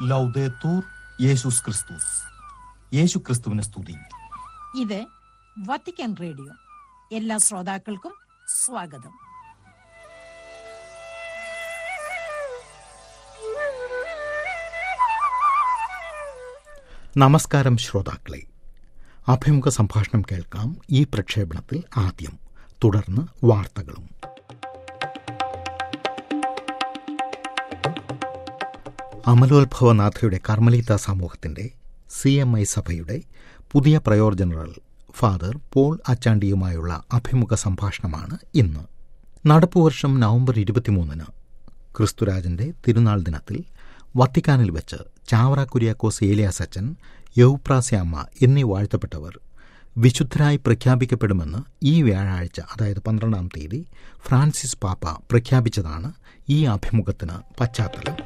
ലൗദേത്തൂർ യേശുസ് ക്രിസ്തുസ് യേശു ക്രിസ്തുവിനെ സ്തുതി ഇത് വത്തിക്കാൻ റേഡിയോ എല്ലാ ശ്രോതാക്കൾക്കും സ്വാഗതം നമസ്കാരം ശ്രോതാക്കളെ അഭിമുഖ സംഭാഷണം കേൾക്കാം ഈ പ്രക്ഷേപണത്തിൽ ആദ്യം തുടർന്ന് വാർത്തകളും അമലോത്ഭവനാഥയുടെ കർമ്മലീത്ത സമൂഹത്തിന്റെ സി എം ഐ സഭയുടെ പുതിയ പ്രയോർ ജനറൽ ഫാദർ പോൾ അച്ചാണ്ടിയുമായുള്ള അഭിമുഖ സംഭാഷണമാണ് ഇന്ന് നടപ്പുവർഷം നവംബർ ഇരുപത്തിമൂന്നിന് ക്രിസ്തുരാജന്റെ തിരുനാൾ ദിനത്തിൽ വത്തിക്കാനിൽ വെച്ച് ചാവറ കുര്യാക്കോസ് ഏലിയാസ് അച്ഛൻ യൗപ്രാസ്യാമ്മ എന്നീ വാഴ്ത്തപ്പെട്ടവർ വിശുദ്ധരായി പ്രഖ്യാപിക്കപ്പെടുമെന്ന് ഈ വ്യാഴാഴ്ച അതായത് പന്ത്രണ്ടാം തീയതി ഫ്രാൻസിസ് പാപ്പ പ്രഖ്യാപിച്ചതാണ് ഈ അഭിമുഖത്തിന് പശ്ചാത്തലം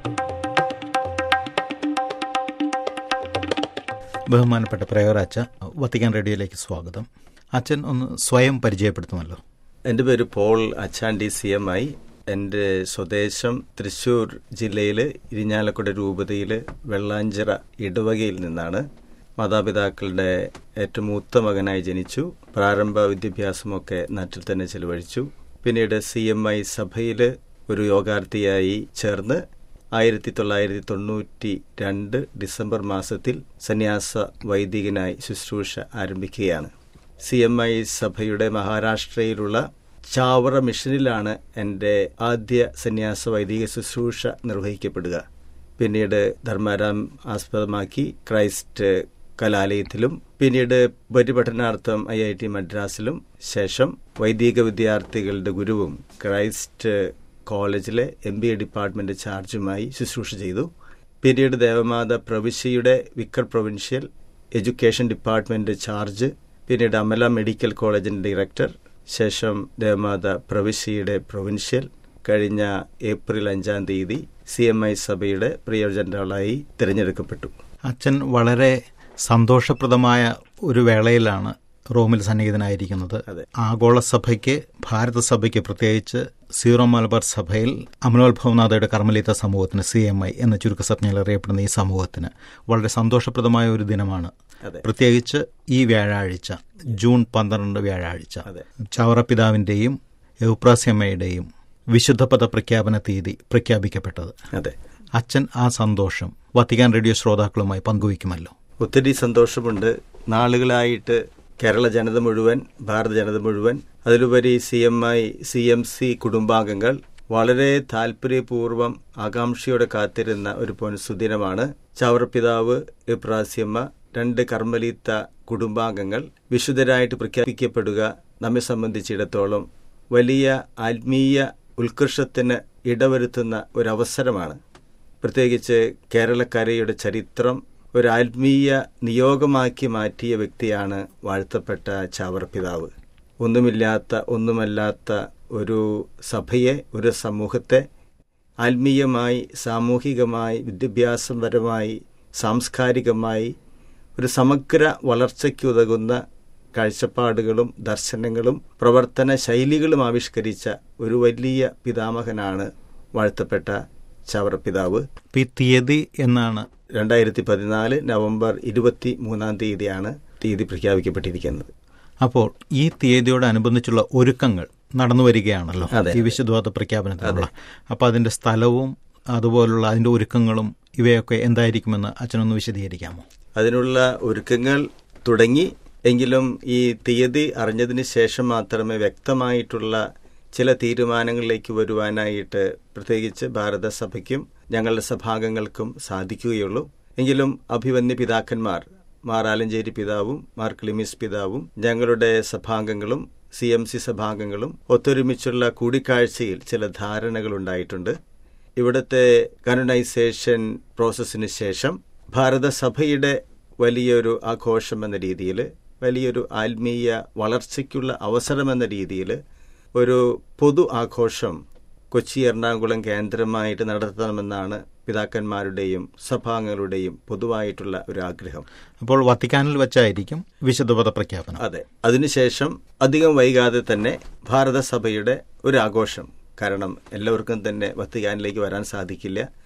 ബഹുമാനപ്പെട്ട പ്രയോരാച്ച വത്തിക്കാൻ റേഡിയോയിലേക്ക് സ്വാഗതം അച്ഛൻ ഒന്ന് സ്വയം പരിചയപ്പെടുത്തുമല്ലോ എൻ്റെ പേര് Paul Achandy C M I എൻ്റെ സ്വദേശം തൃശ്ശൂർ ജില്ലയിലെ ഇരിഞ്ഞാലക്കുട രൂപതയിൽ വെള്ളാഞ്ചിറ ഇടവകയിൽ നിന്നാണ് മാതാപിതാക്കളുടെ ഏറ്റവും മൂത്ത മകനായി ജനിച്ചു പ്രാരംഭ വിദ്യാഭ്യാസമൊക്കെ നാട്ടിൽ തന്നെ ചെലവഴിച്ചു പിന്നീട് സി എം ഐ സഭയിൽ ഒരു യോഗാർത്ഥിയായി ചേർന്ന് ആയിരത്തി തൊള്ളായിരത്തി തൊണ്ണൂറ്റി രണ്ട് ഡിസംബർ മാസത്തിൽ സന്യാസ വൈദികനായി ശുശ്രൂഷ ആരംഭിക്കുകയാണ് സി എം ഐ സഭയുടെ മഹാരാഷ്ട്രയിലുള്ള ചാവറ മിഷനിലാണ് എൻ്റെ ആദ്യ സന്യാസ വൈദിക ശുശ്രൂഷ നിർവഹിക്കപ്പെടുക പിന്നീട് ധർമാരാം ആസ്പദമാക്കി ക്രൈസ്റ്റ് കലാലയത്തിലും പിന്നീട് ഉപരിപഠനാർത്ഥം ഐ ഐ ടി മദ്രാസിലും ശേഷം വൈദിക വിദ്യാർത്ഥികളുടെ ഗുരുവും ക്രൈസ്റ്റ് കോളേജിലെ എം ബി എ ഡിപ്പാർട്ട്മെന്റ് ചാർജുമായി ശുശ്രൂഷ ചെയ്തു പിന്നീട് ദേവമാത പ്രവിശ്യയുടെ vicar provincial education department charge പിന്നീട് അമല മെഡിക്കൽ കോളേജിന്റെ ഡയറക്ടർ ശേഷം ദേവമാത പ്രവിശ്യയുടെ പ്രൊവിൻഷ്യൽ കഴിഞ്ഞ ഏപ്രിൽ അഞ്ചാം തീയതി സി എം ഐ സഭയുടെ പ്രിയ ജനറലായി തിരഞ്ഞെടുക്കപ്പെട്ടു അച്ഛൻ വളരെ സന്തോഷപ്രദമായ ഒരു വേളയിലാണ് റോമിൽ സന്നിഹിതനായിരിക്കുന്നത് അതെ. ആഗോള സഭയ്ക്ക് ഭാരത സഭയ്ക്ക് പ്രത്യേകിച്ച് സീറോ മലബാർ സഭയിൽ അമലോത്ഭവനാഥയുടെ കർമ്മലീത്ത സമൂഹത്തിന് സി എം ഐ എന്ന ചുരുക്കസജ്ഞയിൽ അറിയപ്പെടുന്ന ഈ സമൂഹത്തിന് വളരെ സന്തോഷപ്രദമായ ഒരു ദിനമാണ് അതെ. പ്രത്യേകിച്ച് ഈ വ്യാഴാഴ്ച ജൂൺ പന്ത്രണ്ട് വ്യാഴാഴ്ച അതെ. ചാവറ പിതാവിന്റെയും യൗപ്രാസ്യമ്മയുടെയും വിശുദ്ധപദ പ്രഖ്യാപന തീയതി പ്രഖ്യാപിക്കപ്പെട്ടത് അതെ അച്ഛൻ ആ സന്തോഷം വത്തിക്കാൻ റേഡിയോ ശ്രോതാക്കളുമായി പങ്കുവയ്ക്കുമല്ലോ ഒത്തിരി സന്തോഷമുണ്ട് നാളുകളായിട്ട് കേരള ജനത മുഴുവൻ ഭാരത ജനത മുഴുവൻ അതിലുപരി C M I C M C കുടുംബാംഗങ്ങൾ വളരെ താല്പര്യപൂർവ്വം ആകാംക്ഷയോടെ കാത്തിരുന്ന ഒരു പൊൻസുദിനമാണ് ചാവറപ്പിതാവ് ഇപ്രാസ്യമ്മ രണ്ട് കർമ്മലീത്ത കുടുംബാംഗങ്ങൾ വിശുദ്ധരായിട്ട് പ്രഖ്യാപിക്കപ്പെടുക നമ്മെ സംബന്ധിച്ചിടത്തോളം വലിയ ആത്മീയ ഉത്കർഷത്തിന് ഇടവരുത്തുന്ന ഒരവസരമാണ് പ്രത്യേകിച്ച് കേരളക്കരയുടെ ചരിത്രം ഒരു ആത്മീയ നിയോഗമാക്കി മാറ്റിയ വ്യക്തിയാണ് വാഴ്ത്തപ്പെട്ട ചാവറപ്പിതാവ് ഒന്നുമില്ലാത്ത ഒന്നുമല്ലാത്ത ഒരു സഭയെ ഒരു സമൂഹത്തെ ആത്മീയമായി സാമൂഹികമായി വിദ്യാഭ്യാസപരമായി സാംസ്കാരികമായി ഒരു സമഗ്ര വളർച്ചയ്ക്കുതകുന്ന കാഴ്ചപ്പാടുകളും ദർശനങ്ങളും പ്രവർത്തന ശൈലികളും ആവിഷ്കരിച്ച ഒരു വലിയ പിതാമഹനാണ് വാഴ്ത്തപ്പെട്ട ചാവറപ്പിതാവ് ഇപ്പൊ ഈ തീയതി എന്നാണ് രണ്ടായിരത്തി പതിനാല് നവംബർ ഇരുപത്തി മൂന്നാം തീയതിയാണ് തീയതി പ്രഖ്യാപിക്കപ്പെട്ടിരിക്കുന്നത് അപ്പോൾ ഈ തീയതിയോടനുബന്ധിച്ചുള്ള ഒരുക്കങ്ങൾ നടന്നു വരികയാണല്ലോ അതെ. ഈ വിശുദ്ധവാദ പ്രഖ്യാപനത്തിനുള്ള അപ്പോൾ അതിന്റെ സ്ഥലവും അതുപോലുള്ള അതിന്റെ ഒരുക്കങ്ങളും ഇവയൊക്കെ എന്തായിരിക്കുമെന്ന് അച്ഛനൊന്ന് വിശദീകരിക്കാമോ അതിനുള്ള ഒരുക്കങ്ങൾ തുടങ്ങി എങ്കിലും ഈ തീയതി അറിഞ്ഞതിന് ശേഷം മാത്രമേ വ്യക്തമായിട്ടുള്ള ചില തീരുമാനങ്ങളിലേക്ക് വരുവാനായിട്ട് പ്രത്യേകിച്ച് ഭാരതസഭയ്ക്കും ഞങ്ങളുടെ സഭാംഗങ്ങൾക്കും സാധിക്കുകയുള്ളൂ എങ്കിലും അഭിവന്യ പിതാക്കന്മാർ മാർ ആലഞ്ചേരി പിതാവും മാർ ക്ലിമിസ് പിതാവും ഞങ്ങളുടെ സഭാംഗങ്ങളും സി എം സി സഭാംഗങ്ങളും ഒത്തൊരുമിച്ചുള്ള കൂടിക്കാഴ്ചയിൽ ചില ധാരണകൾ ഉണ്ടായിട്ടുണ്ട് ഇവിടുത്തെ കനുണൈസേഷൻ പ്രോസസ്സിന് ശേഷം ഭാരതസഭയുടെ വലിയൊരു ആഘോഷം എന്ന രീതിയിൽ വലിയൊരു ആത്മീയ വളർച്ചയ്ക്കുള്ള അവസരമെന്ന രീതിയിൽ ഒരു പൊതു ആഘോഷം കൊച്ചി എറണാകുളം കേന്ദ്രമായിട്ട് നടത്തണമെന്നാണ് പിതാക്കന്മാരുടെയും സഭാംഗങ്ങളുടെയും പൊതുവായിട്ടുള്ള ഒരു ആഗ്രഹം അപ്പോൾ വത്തിക്കാനിൽ വെച്ചായിരിക്കും വിശുദ്ധപദ പ്രഖ്യാപനം അതെ അതിനുശേഷം അധികം വൈകാതെ തന്നെ ഭാരതസഭയുടെ ഒരു ആഘോഷം കാരണം എല്ലാവർക്കും തന്നെ വത്തിക്കാനിലേക്ക് വരാൻ സാധിക്കില്ല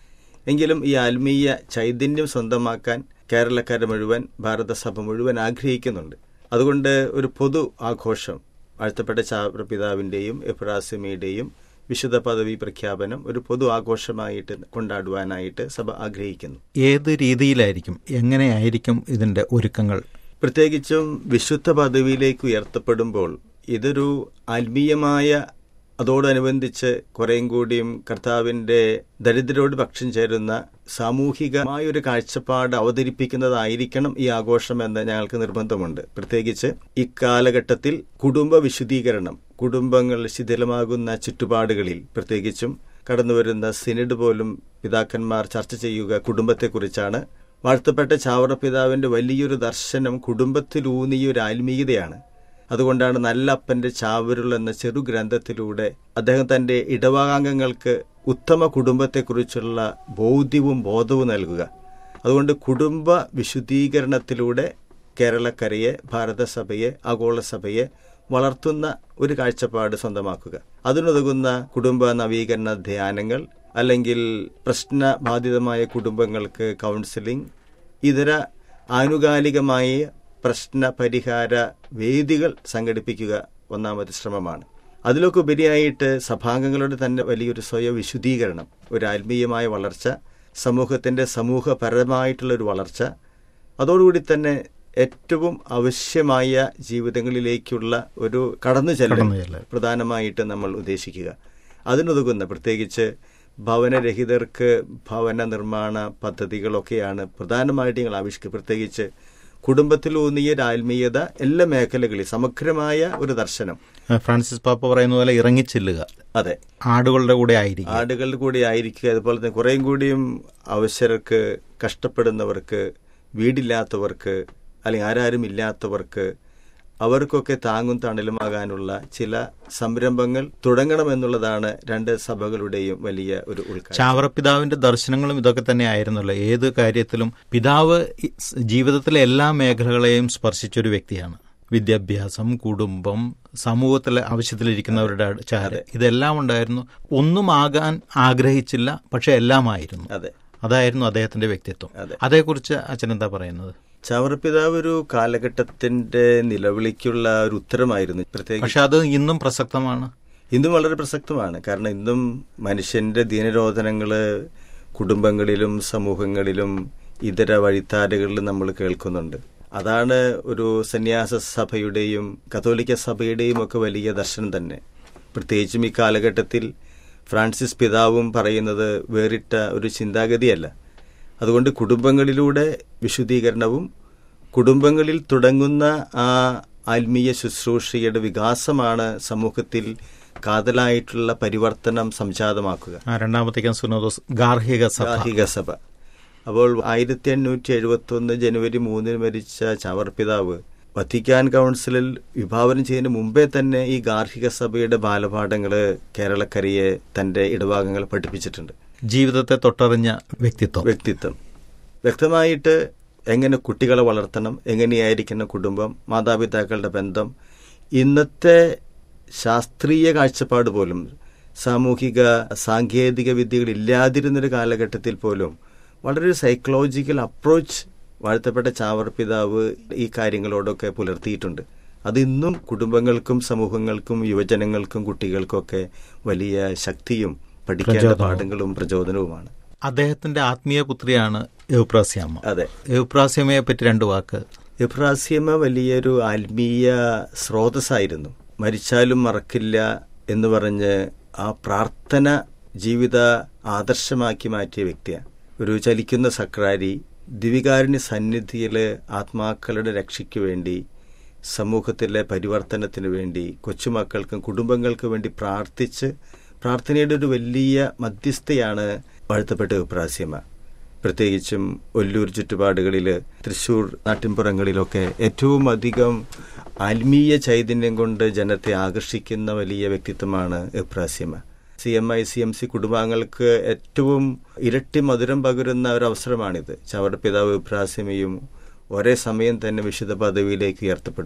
എങ്കിലും ഈ ആത്മീയ ചൈതന്യം സ്വന്തമാക്കാൻ കേരളക്കാരെ മുഴുവൻ ഭാരതസഭ മുഴുവൻ ആഗ്രഹിക്കുന്നുണ്ട് അതുകൊണ്ട് ഒരു പൊതു ആഘോഷം വാഴ്ത്തപ്പെട്ട ചാപ്രപിതാവിൻ്റെയും എഫ്രാസിമയുടെയും വിശുദ്ധ പദവി പ്രഖ്യാപനം ഒരു പൊതു ആഘോഷമായിട്ട് കൊണ്ടാടുവാനായിട്ട് സഭ ആഗ്രഹിക്കുന്നു ഏത് രീതിയിലായിരിക്കും എങ്ങനെയായിരിക്കും ഇതിന്റെ ഒരുക്കങ്ങൾ പ്രത്യേകിച്ചും വിശുദ്ധ പദവിയിലേക്ക് ഉയർത്തപ്പെടുമ്പോൾ ഇതൊരു ആത്മീയമായ അതോടനുബന്ധിച്ച് കുറേയും കൂടിയും കർത്താവിന്റെ ദരിദ്രരോട് പക്ഷം ചേരുന്ന സാമൂഹികമായ ഒരു കാഴ്ചപ്പാട് അവതരിപ്പിക്കുന്നതായിരിക്കണം ഈ ആഘോഷം എന്ന് ഞങ്ങൾക്ക് നിർബന്ധമുണ്ട് പ്രത്യേകിച്ച് ഇക്കാലഘട്ടത്തിൽ കുടുംബ വിശുദ്ധീകരണം കുടുംബങ്ങൾ ശിഥിലമാകുന്ന ചുറ്റുപാടുകളിൽ പ്രത്യേകിച്ചും കടന്നുവരുന്ന സിനഡ് പോലും പിതാക്കന്മാർ ചർച്ച ചെയ്യുക കുടുംബത്തെക്കുറിച്ചാണ് വാഴ്ത്തപ്പെട്ട ചാവറ പിതാവിന്റെ വലിയൊരു ദർശനം കുടുംബത്തിലൂന്നിയ ഒരു ആത്മീയതയാണ് അതുകൊണ്ടാണ് നല്ല അപ്പന്റെ ചാവരുൾ എന്ന ചെറു ഗ്രന്ഥത്തിലൂടെ അദ്ദേഹം തന്റെ ഇടവാംഗങ്ങൾക്ക് ഉത്തമ കുടുംബത്തെക്കുറിച്ചുള്ള ബോധ്യവും ബോധവും നൽകുക അതുകൊണ്ട് കുടുംബ വിശുദ്ധീകരണത്തിലൂടെ കേരളക്കരയെ ഭാരതസഭയെ ആഗോളസഭയെ വളർത്തുന്ന ഒരു കാഴ്ചപ്പാട് സ്വന്തമാക്കുക അതിനുതകുന്ന കുടുംബ നവീകരണ ധ്യാനങ്ങൾ അല്ലെങ്കിൽ പ്രശ്നബാധിതമായ കുടുംബങ്ങൾക്ക് കൗൺസിലിംഗ് ഇതര ആനുകാലികമായ പ്രശ്ന പരിഹാര വേദികൾ സംഘടിപ്പിക്കുക ഒന്നാമത് ശ്രമമാണ് അതിലൊക്കെ ഉപരിയായിട്ട് സഭാംഗങ്ങളുടെ തന്നെ വലിയൊരു സ്വയ വിശുദ്ധീകരണം ഒരു ആത്മീയമായ വളർച്ച സമൂഹത്തിന്റെ സമൂഹപരമായിട്ടുള്ള ഒരു വളർച്ച അതോടുകൂടി തന്നെ ഏറ്റവും ആവശ്യമായ ജീവിതങ്ങളിലേക്കുള്ള ഒരു കടന്നു ചെല്ലൽ പ്രധാനമായിട്ട് നമ്മൾ ഉദ്ദേശിക്കുക അതിനുതകുന്ന പ്രത്യേകിച്ച് ഭവനരഹിതർക്ക് ഭവന നിർമ്മാണ പദ്ധതികളൊക്കെയാണ് പ്രധാനമായിട്ട് ഞങ്ങൾ ആവിഷ്കരിക്കുക പ്രത്യേകിച്ച് കുടുംബത്തിലൂന്നിയ ഒരു ആത്മീയത എല്ലാ മേഖലകളിൽ സമഗ്രമായ ഒരു ദർശനം ഫ്രാൻസിസ് പാപ്പ പറയുന്ന പോലെ ഇറങ്ങിച്ചെല്ലുക അതെ ആടുകളുടെ കൂടെ ആയിരിക്കും ആടുകളുടെ കൂടെ ആയിരിക്കുക അതുപോലെ തന്നെ കുറേയും കൂടിയും അവശർക്ക് കഷ്ടപ്പെടുന്നവർക്ക് വീടില്ലാത്തവർക്ക് അല്ലെങ്കിൽ ആരാരും ഇല്ലാത്തവർക്ക് അവർക്കൊക്കെ താങ്ങും തണലുമാകാനുള്ള ചില സംരംഭങ്ങൾ തുടങ്ങണമെന്നുള്ളതാണ് രണ്ട് സഭകളുടെയും വലിയ ഒരു ഉൾക്കാഴ്ച ചാവറപ്പിതാവിന്റെ ദർശനങ്ങളും ഇതൊക്കെ തന്നെ ആയിരുന്നല്ലോ ഏത് കാര്യത്തിലും പിതാവ് ഈ സ് ജീവിതത്തിലെ എല്ലാ മേഖലകളെയും സ്പർശിച്ചൊരു വ്യക്തിയാണ് വിദ്യാഭ്യാസം കുടുംബം സമൂഹത്തിലെ ആവശ്യത്തിലിരിക്കുന്നവരുടെ ചാര ഇതെല്ലാം ഉണ്ടായിരുന്നു ഒന്നും ആകാൻ ആഗ്രഹിച്ചില്ല പക്ഷെ എല്ലാമായിരുന്നു അതെ അതായിരുന്നു അദ്ദേഹത്തിന്റെ വ്യക്തിത്വം അതെ. അതേക്കുറിച്ച് അച്ഛൻ എന്താ പറയുന്നത് ചാവറപ്പിതാവ് ഒരു കാലഘട്ടത്തിന്റെ നിലവിളിക്കുള്ള ഒരു ഉത്തരമായിരുന്നു പ്രത്യേകിച്ച് പക്ഷെ അത് ഇന്നും പ്രസക്തമാണ് ഇന്നും വളരെ പ്രസക്തമാണ് കാരണം ഇന്നും മനുഷ്യന്റെ ദീനരോധനങ്ങള് കുടുംബങ്ങളിലും സമൂഹങ്ങളിലും ഇതര വഴിത്താരകളിലും നമ്മൾ കേൾക്കുന്നുണ്ട് അതാണ് ഒരു സന്യാസ സഭയുടെയും കത്തോലിക്ക സഭയുടെയും ഒക്കെ വലിയ ദർശനം തന്നെ പ്രത്യേകിച്ചും ഈ കാലഘട്ടത്തിൽ ഫ്രാൻസിസ് പിതാവും പറയുന്നത് വേറിട്ട ഒരു ചിന്താഗതിയല്ല അതുകൊണ്ട് കുടുംബങ്ങളിലൂടെ വിശുദ്ധീകരണവും കുടുംബങ്ങളിൽ തുടങ്ങുന്ന ആ ആത്മീയ ശുശ്രൂഷയുടെ വികാസമാണ് സമൂഹത്തിൽ കാതലായിട്ടുള്ള പരിവർത്തനം സംജാതമാക്കുക ആ രണ്ടാമത്തേക്ക് സുനോദോസ് ഗാർഹിക സഭ ഗാർഹിക സഭ അപ്പോൾ ആയിരത്തി എണ്ണൂറ്റി എഴുപത്തി ഒന്ന് ജനുവരി മൂന്നിന് മരിച്ച ചാവർപിതാവ് വത്തിക്കാൻ കൗൺസിലിൽ വിഭാവനം ചെയ്യുന്നതിന് മുമ്പേ തന്നെ ഈ ഗാർഹിക സഭയുടെ ബാലപാഠങ്ങള് കേരളക്കരയെ തന്റെ ഇടഭാഗങ്ങൾ പഠിപ്പിച്ചിട്ടുണ്ട് ജീവിതത്തെ തൊട്ടറിഞ്ഞ വ്യക്തിത്വം വ്യക്തിത്വം വ്യക്തമായിട്ട് എങ്ങനെ കുട്ടികളെ വളർത്തണം എങ്ങനെയായിരിക്കണം കുടുംബം മാതാപിതാക്കളുടെ ബന്ധം ഇന്നത്തെ ശാസ്ത്രീയ കാഴ്ചപ്പാട് പോലും സാമൂഹിക സാങ്കേതിക വിദ്യകൾ ഇല്ലാതിരുന്നൊരു കാലഘട്ടത്തിൽ പോലും വളരെ ഒരു സൈക്കോളജിക്കൽ അപ്രോച്ച് വാഴ്ത്തപ്പെട്ട ചാവർ പിതാവ് ഈ കാര്യങ്ങളോടൊക്കെ പുലർത്തിയിട്ടുണ്ട് അത് ഇന്നും കുടുംബങ്ങൾക്കും സമൂഹങ്ങൾക്കും യുവജനങ്ങൾക്കും കുട്ടികൾക്കൊക്കെ വലിയ ശക്തിയും പഠിക്കേണ്ട പാഠങ്ങളും പ്രചോദനവുമാണ് അദ്ദേഹത്തിന്റെ ആത്മീയ പുത്രിയാണ് എവുപ്രാസ്യാമ്മ അതെ എവുപ്രാസ്യമ്മയെ പറ്റി രണ്ടു വാക്ക് ഇബ്രാസിയമ്മ വലിയൊരു ആത്മീയ സ്രോതസ്സായിരുന്നു മരിച്ചാലും മറക്കില്ല എന്ന് പറഞ്ഞ് ആ പ്രാർത്ഥന ജീവിത ആദർശമാക്കി മാറ്റിയ വ്യക്തിയാണ് ഒരു ചലിക്കുന്ന സക്രാരി ദിവികാരുണ്യ സന്നിധിയിൽ ആത്മാക്കളുടെ രക്ഷയ്ക്ക് വേണ്ടി സമൂഹത്തിലെ പരിവർത്തനത്തിന് വേണ്ടി കൊച്ചുമക്കൾക്കും കുടുംബങ്ങൾക്കും വേണ്ടി പ്രാർത്ഥിച്ച് പ്രാർത്ഥനയുടെ ഒരു വലിയ മധ്യസ്ഥയാണ് വാഴ്ത്തപ്പെട്ട ഇബ്രാസിയമ്മ പ്രത്യേകിച്ചും ഒല്ലൂർ ചുറ്റുപാടുകളിൽ തൃശൂർ നാട്ടിൻപുറങ്ങളിലൊക്കെ ഏറ്റവും അധികം ആത്മീയ ചൈതന്യം കൊണ്ട് ജനത്തെ ആകർഷിക്കുന്ന വലിയ വ്യക്തിത്വമാണ് എപ്രാസ്യമ C M I C M C കുടുംബാംഗങ്ങൾക്ക് ഏറ്റവും ഇരട്ടി മധുരം പകരുന്ന ഒരു അവസരമാണിത് ചവറ പിതാവ് എപ്രാസ്യമയും ഒരേ സമയം തന്നെ വിശുദ്ധ പദവിയിലേക്ക് ഉയർത്തപ്പെടുക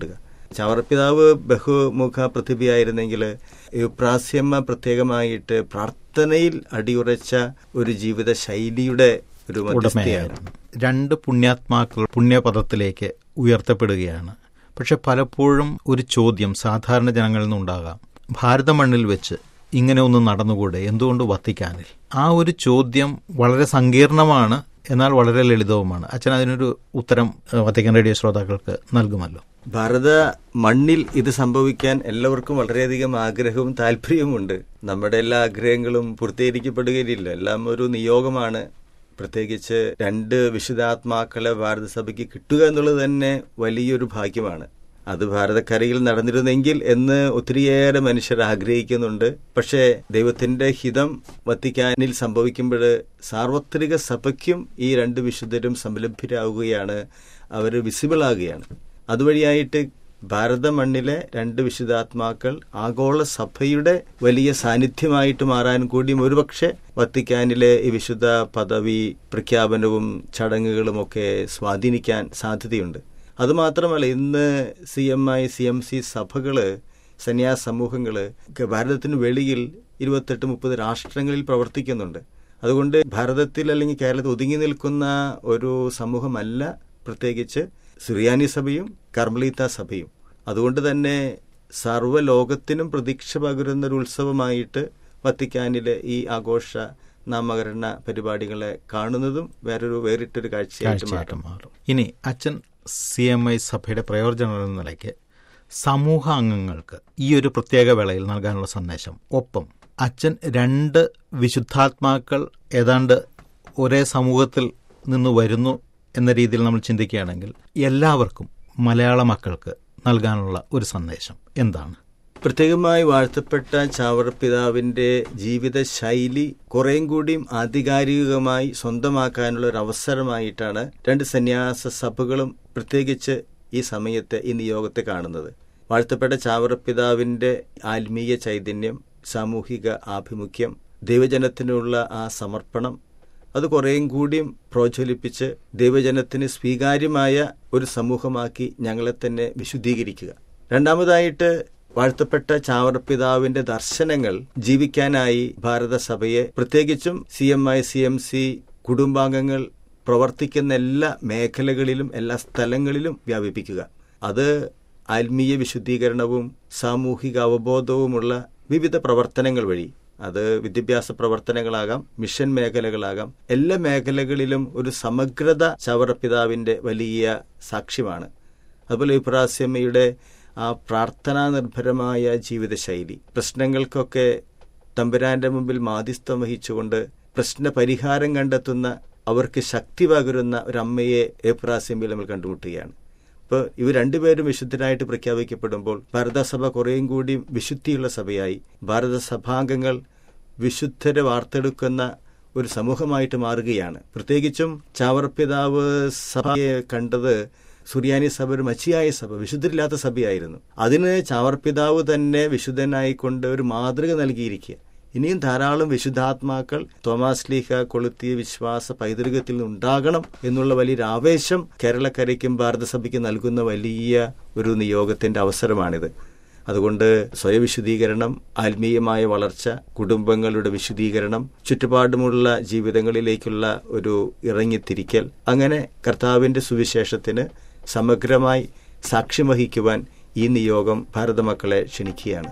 ചവറപ്പിതാവ് ബഹുമുഖ പ്രതിഭയായിരുന്നെങ്കിൽ യുപ്രാസ്യമ്മ പ്രത്യേകമായിട്ട് പ്രാർത്ഥനയിൽ അടിയുറച്ച ഒരു ജീവിത ശൈലിയുടെ ഒരു മധ്യസ്ഥയാണ് ഉടമയായിരുന്നു രണ്ട് പുണ്യാത്മാക്കൾ പുണ്യപദത്തിലേക്ക് ഉയർത്തപ്പെടുകയാണ് പക്ഷെ പലപ്പോഴും ഒരു ചോദ്യം സാധാരണ ജനങ്ങളിൽ നിന്നുണ്ടാകാം ഭാരത മണ്ണിൽ വെച്ച് ഇങ്ങനെ ഒന്ന് നടന്നുകൂടെ എന്തുകൊണ്ട് വത്തിക്കാനിൽ ആ ഒരു ചോദ്യം വളരെ സങ്കീർണമാണ് എന്നാൽ വളരെ ലളിതവുമാണ് അച്ഛൻ അതിനൊരു ഉത്തരം ഏഹ്, വത്തിക്കാൻ റേഡിയോ ശ്രോതാക്കൾക്ക് നൽകുമല്ലോ ഭാരത മണ്ണിൽ ഇത് സംഭവിക്കാൻ എല്ലാവർക്കും വളരെയധികം ആഗ്രഹവും താല്പര്യവുമുണ്ട് നമ്മുടെ എല്ലാ ആഗ്രഹങ്ങളും പൂർത്തീകരിക്കപ്പെടുകയില്ല എല്ലാം ഒരു നിയോഗമാണ് പ്രത്യേകിച്ച് രണ്ട് വിശുദ്ധാത്മാക്കളെ ഭാരതസഭയ്ക്ക് കിട്ടുക എന്നുള്ളത് തന്നെ വലിയൊരു ഭാഗ്യമാണ് അത് ഭാരതക്കരയിൽ നടന്നിരുന്നെങ്കിൽ എന്ന് ഒത്തിരിയേറെ മനുഷ്യർ ആഗ്രഹിക്കുന്നുണ്ട് പക്ഷേ ദൈവത്തിന്റെ ഹിതം വത്തിക്കാനിൽ സംഭവിക്കുമ്പോൾ സാർവത്രിക സഭയ്ക്കും ഈ രണ്ട് വിശുദ്ധരും സംലഭ്യരാകുകയാണ് അവർ വിസിബിൾ ആകുകയാണ് അതുവഴിയായിട്ട് ഭാരത മണ്ണിലെ രണ്ട് വിശുദ്ധാത്മാക്കൾ ആഗോള സഭയുടെ വലിയ സാന്നിധ്യമായിട്ട് മാറാൻ കൂടിയും ഒരുപക്ഷെ വത്തിക്കാനിലെ ഈ വിശുദ്ധ പദവി പ്രഖ്യാപനവും ചടങ്ങുകളുമൊക്കെ സ്വാധീനിക്കാൻ സാധ്യതയുണ്ട് അതുമാത്രമല്ല ഇന്ന് C M I C M C സഭകള് സന്യാസ സമൂഹങ്ങള് ഭാരതത്തിന് വെളിയിൽ ഇരുപത്തെട്ട് മുപ്പത് രാഷ്ട്രങ്ങളിൽ പ്രവർത്തിക്കുന്നുണ്ട് അതുകൊണ്ട് ഭാരതത്തിൽ അല്ലെങ്കിൽ കേരളത്തിൽ ഒതുങ്ങി നിൽക്കുന്ന ഒരു സമൂഹമല്ല പ്രത്യേകിച്ച് സുറിയാനി സഭയും കർമ്മലീത്ത സഭയും അതുകൊണ്ട് തന്നെ സർവ്വലോകത്തിനും പ്രതീക്ഷ പകരുന്ന ഒരു ഉത്സവമായിട്ട് വത്തിക്കാനിലെ ഈ ആഘോഷ നാമകരണ പരിപാടികളെ കാണുന്നതും വേറൊരു വേറിട്ടൊരു കാഴ്ചയായിട്ട് കാഴ്ചയായിട്ട് മാറും മാറും ഇനി അച്ഛൻ സി എം ഐ സഭയുടെ പ്രയോജനം എന്ന നിലയ്ക്ക് സമൂഹ അംഗങ്ങൾക്ക് ഈ ഒരു പ്രത്യേക വേളയിൽ നൽകാനുള്ള സന്ദേശം ഒപ്പം അച്ഛൻ രണ്ട് വിശുദ്ധാത്മാക്കൾ ഏതാണ്ട് ഒരേ സമൂഹത്തിൽ നിന്ന് വരുന്നു എന്ന രീതിയിൽ നമ്മൾ ചിന്തിക്കുകയാണെങ്കിൽ എല്ലാവർക്കും മലയാള മക്കൾക്ക് നൽകാനുള്ള ഒരു സന്ദേശം എന്താണ് പ്രത്യേകമായി വാഴ്ത്തപ്പെട്ട ചാവറപ്പിതാവിന്റെ ജീവിത ശൈലി കുറേയും കൂടിയും ആധികാരികമായി സ്വന്തമാക്കാനുള്ള ഒരു അവസരമായിട്ടാണ് രണ്ട് സന്യാസ സഭകളും പ്രത്യേകിച്ച് ഈ സമയത്ത് ഈ നിയോഗത്തെ കാണുന്നത് വാഴ്ത്തപ്പെട്ട ചാവറപ്പിതാവിന്റെ ആത്മീയ ചൈതന്യം സാമൂഹിക ആഭിമുഖ്യം ദൈവജനത്തിനുള്ള ആ സമർപ്പണം അത് കുറേയും കൂടിയും പ്രോജ്വലിപ്പിച്ച് ദൈവജനത്തിന് സ്വീകാര്യമായ ഒരു സമൂഹമാക്കി ഞങ്ങളെ തന്നെ വിശുദ്ധീകരിക്കുക രണ്ടാമതായിട്ട് വാഴ്ത്തപ്പെട്ട ചാവറപ്പിതാവിന്റെ ദർശനങ്ങൾ ജീവിക്കാനായി ഭാരതസഭയെ പ്രത്യേകിച്ചും C M I C M C കുടുംബാംഗങ്ങൾ പ്രവർത്തിക്കുന്ന എല്ലാ മേഖലകളിലും എല്ലാ സ്ഥലങ്ങളിലും വ്യാപിപ്പിക്കുക അത് ആത്മീയ വിശുദ്ധീകരണവും സാമൂഹിക അവബോധവുമുള്ള വിവിധ പ്രവർത്തനങ്ങൾ വഴി അത് വിദ്യാഭ്യാസ പ്രവർത്തനങ്ങളാകാം മിഷൻ മേഖലകളാകാം എല്ലാ മേഖലകളിലും ഒരു സമഗ്രത ചവറപ്പിതാവിന്റെ വലിയ സാക്ഷ്യമാണ് അതുപോലെ ഇബ്രാസ്യമ്മയുടെ ആ പ്രാർത്ഥനാ നിർഭരമായ ജീവിതശൈലി പ്രശ്നങ്ങൾക്കൊക്കെ തമ്പുരാന്റെ മുമ്പിൽ മാധ്യസ്ഥം വഹിച്ചുകൊണ്ട് പ്രശ്ന പരിഹാരം കണ്ടെത്തുന്ന അവർക്ക് ശക്തി പകരുന്ന ഒരമ്മയെ ഏപ്രാസ്യമ്മയിൽ നമ്മൾ കണ്ടുമുട്ടുകയാണ് ഇപ്പോൾ ഇവർ രണ്ടുപേരും വിശുദ്ധരായിട്ട് പ്രഖ്യാപിക്കപ്പെടുമ്പോൾ ഭാരതസഭ കുറേയും കൂടി വിശുദ്ധിയുള്ള സഭയായി ഭാരതസഭാംഗങ്ങൾ വിശുദ്ധരെ വാർത്തെടുക്കുന്ന ഒരു സമൂഹമായിട്ട് മാറുകയാണ് പ്രത്യേകിച്ചും ചാവർപിതാവ് സഭയെ കണ്ടത് സുറിയാനി സഭ ഒരു മച്ചിയായ സഭ വിശുദ്ധരില്ലാത്ത സഭയായിരുന്നു അതിന് ചാവർപിതാവ് തന്നെ വിശുദ്ധനായിക്കൊണ്ട് ഒരു മാതൃക നൽകിയിരിക്കുക ഇനിയും ധാരാളം വിശുദ്ധാത്മാക്കൾ തോമാസ് ലീഹ കൊളുത്തിയ വിശ്വാസ പൈതൃകത്തിൽ നിന്നുണ്ടാകണം എന്നുള്ള വലിയൊരു ആവേശം കേരളക്കരയ്ക്കും ഭാരതസഭയ്ക്കും നൽകുന്ന വലിയ ഒരു നിയോഗത്തിന്റെ അവസരമാണിത് അതുകൊണ്ട് സ്വയവിശുദ്ധീകരണം ആത്മീയമായ വളർച്ച കുടുംബങ്ങളുടെ വിശുദ്ധീകരണം ചുറ്റുപാടുമുള്ള ജീവിതങ്ങളിലേക്കുള്ള ഒരു ഇറങ്ങിത്തിരിക്കൽ അങ്ങനെ കർത്താവിന്റെ സുവിശേഷത്തിന് സമഗ്രമായി സാക്ഷ്യം വഹിക്കുവാൻ ഈ നിയോഗം ഭാരതമക്കളെ ക്ഷണിക്കുകയാണ്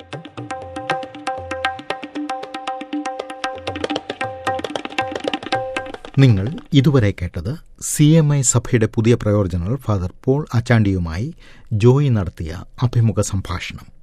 നിങ്ങൾ ഇതുവരെ കേട്ടത് സി എം ഐ സഭയുടെ പുതിയ പ്രയോജനങ്ങൾ ഫാദർ പോൾ അച്ചാണ്ടിയുമായി ജോയി നടത്തിയ അഭിമുഖ സംഭാഷണം